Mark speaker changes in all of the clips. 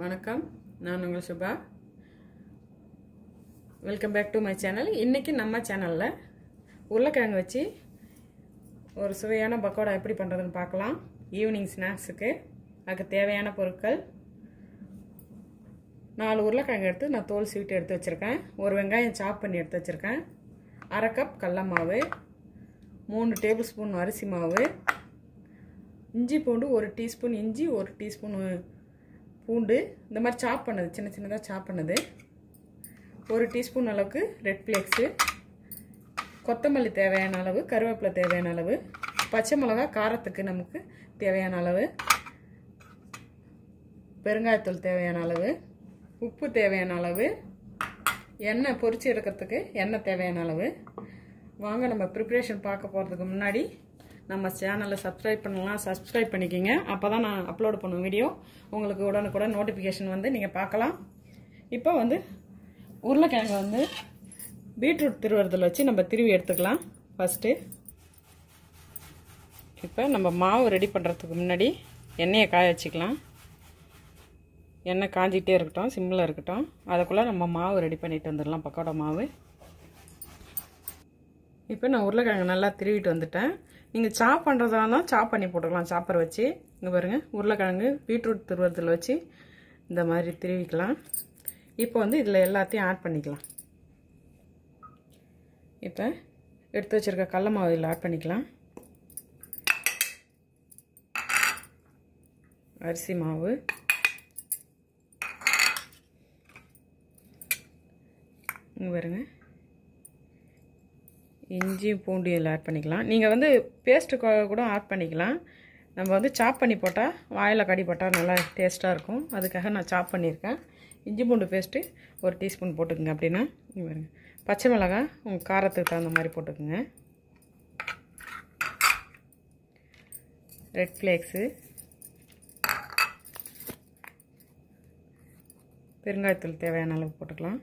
Speaker 1: வணக்கம் நான் உங்கள் Subha welcome back to my channel இன்றைக்கி நம்ம சேனலில் உருளைக்கிழங்கு வச்சு ஒரு சுவையான பக்கோடா எப்படி பண்ணுறதுன்னு பார்க்கலாம் ஈவினிங் ஸ்நாக்ஸுக்கு அதுக்கு தேவையான பொருட்கள் நாலு உருளைக்கிழங்கு எடுத்து நான் தோல் சீவிட்டு எடுத்து வச்சுருக்கேன் ஒரு வெங்காயம் சாப் பண்ணி எடுத்து வச்சுருக்கேன் அரை கப் கடல மாவு மூணு டேபிள் ஸ்பூன் அரிசி மாவு இஞ்சி பூண்டு ஒரு டீஸ்பூன் இஞ்சி ஒரு டீஸ்பூன் பூண்டு இந்த மாதிரி சாப் பண்ணது சின்ன சின்னதாக சாப் பண்ணது ஒரு டீஸ்பூன் அளவுக்கு ரெட் ஃப்ளேக்ஸு கொத்தமல்லி தேவையான அளவு கருவேப்பிலை தேவையான அளவு பச்சை மிளகா காரத்துக்கு நமக்கு தேவையான அளவு பெருங்காயத்தூள் தேவையான அளவு உப்பு தேவையான அளவு எண்ணெய் பொரிச்சு எடுக்கிறதுக்கு எண்ணெய் தேவையான அளவு வாங்க நம்ம ப்ரிப்ரேஷன் பார்க்க போகிறதுக்கு முன்னாடி நம்ம சேனலை சப்ஸ்கிரைப் பண்ணலாம் சப்ஸ்கிரைப் பண்ணிக்கிங்க அப்போ தான் நான் அப்லோட் பண்ணுவேன் வீடியோ உங்களுக்கு உடனுக்குடன் நோட்டிஃபிகேஷன் வந்து நீங்கள் பார்க்கலாம் இப்போ வந்து உருளைக்கிழங்கு வந்து பீட்ரூட் திருவுறதில் வச்சு நம்ம திருவி எடுத்துக்கலாம் ஃபஸ்ட்டு இப்போ நம்ம மாவு ரெடி பண்ணுறதுக்கு முன்னாடி எண்ணெயை காய வச்சுக்கலாம் எண்ணெய் காஞ்சிக்கிட்டே இருக்கட்டும் சிம்மில் இருக்கட்டும் அதுக்குள்ளே நம்ம மாவு ரெடி பண்ணிட்டு வந்துடலாம் பக்கோடா மாவு இப்போ நான் உருளைக்கிழங்கு நல்லா திருவிட்டு வந்துட்டேன் நீங்கள் சாப் பண்ணுறதா இருந்தால் சாப் பண்ணி போட்டுக்கலாம் சாப்பர் வச்சு இங்கே பாருங்கள் உருளைக்கிழங்கு பீட்ரூட் திருவத்தில் வச்சு இந்த மாதிரி திருவிக்கலாம் இப்போ வந்து இதில் எல்லாத்தையும் ஆட் பண்ணிக்கலாம் இப்போ எடுத்து வச்சுருக்க கடல மாவு இதில் ஆட் பண்ணிக்கலாம் அரிசி மாவு இங்கே பாருங்க இஞ்சியும் பூண்டு இதில் ஆட் பண்ணிக்கலாம் நீங்கள் வந்து பேஸ்ட்டு கூட ஆட் பண்ணிக்கலாம் நம்ம வந்து சாப் பண்ணி போட்டால் வாயில் கடி போட்டால் நல்லா டேஸ்ட்டாக இருக்கும் அதுக்காக நான் சாப் பண்ணியிருக்கேன் இஞ்சி பூண்டு பேஸ்ட்டு ஒரு டீஸ்பூன் போட்டுக்குங்க அப்படின்னா இங்கே பாருங்க பச்சை மிளகாய் உங்கள் காரத்துக்கு தகுந்த மாதிரி போட்டுக்குங்க ரெட் ஃப்ளேக்ஸு பெருங்காயத்தூள் தேவையான அளவு போட்டுக்கலாம்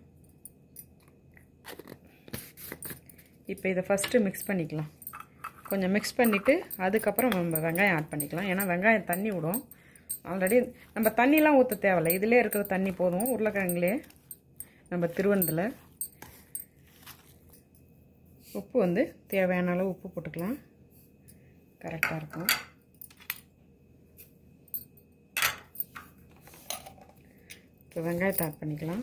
Speaker 1: இப்போ இதை ஃபஸ்ட்டு மிக்ஸ் பண்ணிக்கலாம் கொஞ்சம் மிக்ஸ் பண்ணிவிட்டு அதுக்கப்புறம் நம்ம வெங்காயம் ஆட் பண்ணிக்கலாம் ஏன்னா வெங்காயம் தண்ணி விடும் ஆல்ரெடி நம்ம தண்ணிலாம் ஊற்ற தேவையில்ல இதிலே இருக்கிற தண்ணி போதும் உருளைக்கிழங்குலே நம்ம திருவனத்தில் உப்பு வந்து தேவையான அளவு உப்பு போட்டுக்கலாம் கரெக்டாக இருக்கும் இப்போ வெங்காயத்தை ஆட் பண்ணிக்கலாம்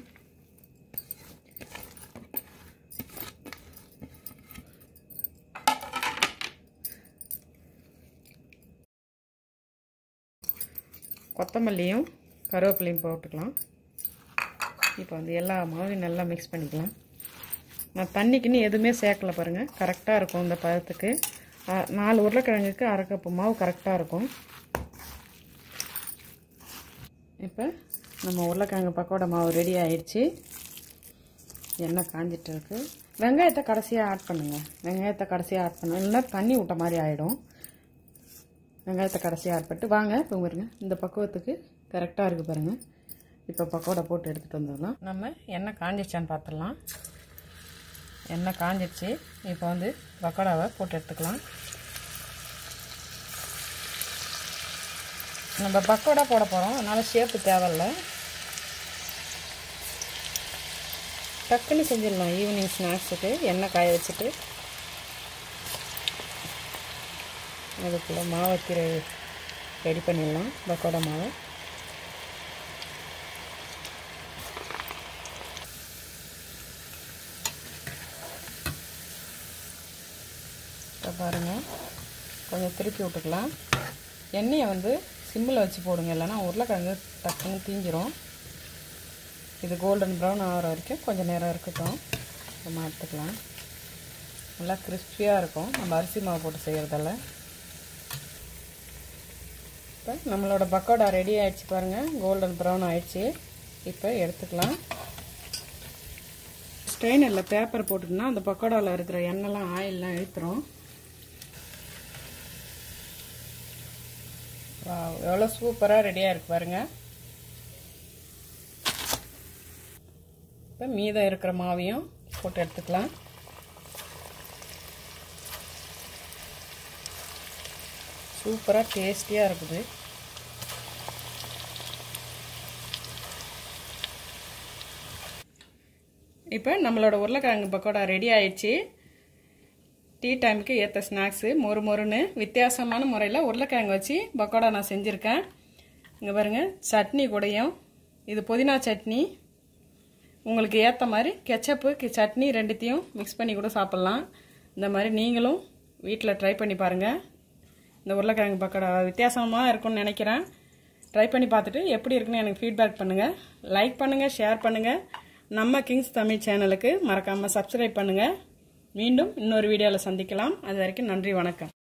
Speaker 1: கொத்தமல்லியும் கருவேப்பிலையும் போட்டுக்கலாம் இப்போ வந்து எல்லா மாவையும் நல்லா மிக்ஸ் பண்ணிக்கலாம் நான் தண்ணிக்குன்னு எதுவுமே சேர்க்கல பாருங்கள் கரெக்டாக இருக்கும் இந்த பழத்துக்கு நாலு உருளைக்கிழங்குக்கு அரை கப்பு மாவு கரெக்டாக இருக்கும் இப்போ நம்ம உருளைக்கிழங்கு பக்கோடா மாவு ரெடி ஆயிடுச்சு எண்ணெய் காஞ்சிட்டு இருக்கு வெங்காயத்தை கடைசியாக ஆட் பண்ணுங்கள் வெங்காயத்தை கடைசியாக ஆட் பண்ணணும் இல்லைன்னா தண்ணி விட்ட மாதிரி ஆகிடும் வெங்காயத்தை கடைசியாக ஆட் பண்ணிட்டு வாங்க இப்போ பாருங்க இந்த பக்குவத்துக்கு கரெக்டாக இருக்குது பாருங்கள் இப்போ பக்கோடா போட்டு எடுத்துகிட்டு வந்துடலாம் நம்ம எண்ணெய் காஞ்சிச்சான்னு பார்த்துடலாம் எண்ணெய் காஞ்சிடுச்சு இப்போ வந்து பக்கோடாவை போட்டு எடுத்துக்கலாம் நம்ம பக்கோடா போட போகிறோம் அதனால் ஷேப்பு தேவையில்லை டக்குன்னு செஞ்சிடலாம் ஈவினிங் ஸ்நாக்ஸுக்கு எண்ணெய் காய வச்சுட்டு அதுக்குள்ளே மாவை கீரை ரெடி பண்ணிடலாம் பக்கோடா மாவை இப்போ பாருங்கள் கொஞ்சம் திருப்பி விட்டுக்கலாம் எண்ணெயை வந்து சிம்மில் வச்சு போடுங்க இல்லைன்னா உருளைக்கிழங்கு டக்குன்னு தீஞ்சிரும் இது கோல்டன் ப்ரௌன் ஆகிற வரைக்கும் கொஞ்சம் நேரம் இருக்கட்டும் நம்ம எடுத்துக்கலாம் நல்லா கிறிஸ்பியாக இருக்கும் நம்ம அரிசி மாவு போட்டு செய்கிறதால இப்போ நம்மளோட பக்கோடா ரெடி ஆகிடுச்சு பாருங்கள் கோல்டன் ப்ரௌன் ஆயிடுச்சு இப்போ எடுத்துக்கலாம் ஸ்ட்ரெயினரில் பேப்பர் போட்டுட்டுனா அந்த பக்கோடாவில் இருக்கிற எண்ணெய்லாம் ஆயிலெலாம் இழுத்துரும் எவ்வளோ சூப்பராக ரெடியாக இருக்கு பாருங்க இப்போ மீதம் இருக்கிற மாவையும் போட்டு எடுத்துக்கலாம் சூப்பராக டேஸ்டியாக இருக்குது இப்போ நம்மளோட உருளைக்கிழங்கு பக்கோடா ரெடி ஆயிடுச்சு டீ டைமுக்கு ஏற்ற ஸ்நாக்ஸு மொறு மொறுன்னு வித்தியாசமான முறையில் உருளைக்கிழங்கு வச்சு பக்கோடா நான் செஞ்சுருக்கேன் இங்கே பாருங்கள் சட்னி கூடயும் இது புதினா சட்னி உங்களுக்கு ஏற்ற மாதிரி கெச்சப்பு சட்னி ரெண்டுத்தையும் மிக்ஸ் பண்ணி கூட சாப்பிட்லாம் இந்த மாதிரி நீங்களும் வீட்டில் ட்ரை பண்ணி பாருங்கள் இந்த உருளைக்கிழங்கு பக்கோடா வித்தியாசமாக இருக்கும்னு நினைக்கிறேன் ட்ரை பண்ணி பார்த்துட்டு எப்படி இருக்குன்னு எனக்கு ஃபீட்பேக் பண்ணுங்கள் லைக் பண்ணுங்கள் ஷேர் பண்ணுங்கள் நம்ம கிங்ஸ் தமிழ் சேனலுக்கு மறக்காமல் சப்ஸ்கிரைப் பண்ணுங்கள் மீண்டும் இன்னொரு வீடியோவில் சந்திக்கலாம் அது வரைக்கும் நன்றி வணக்கம்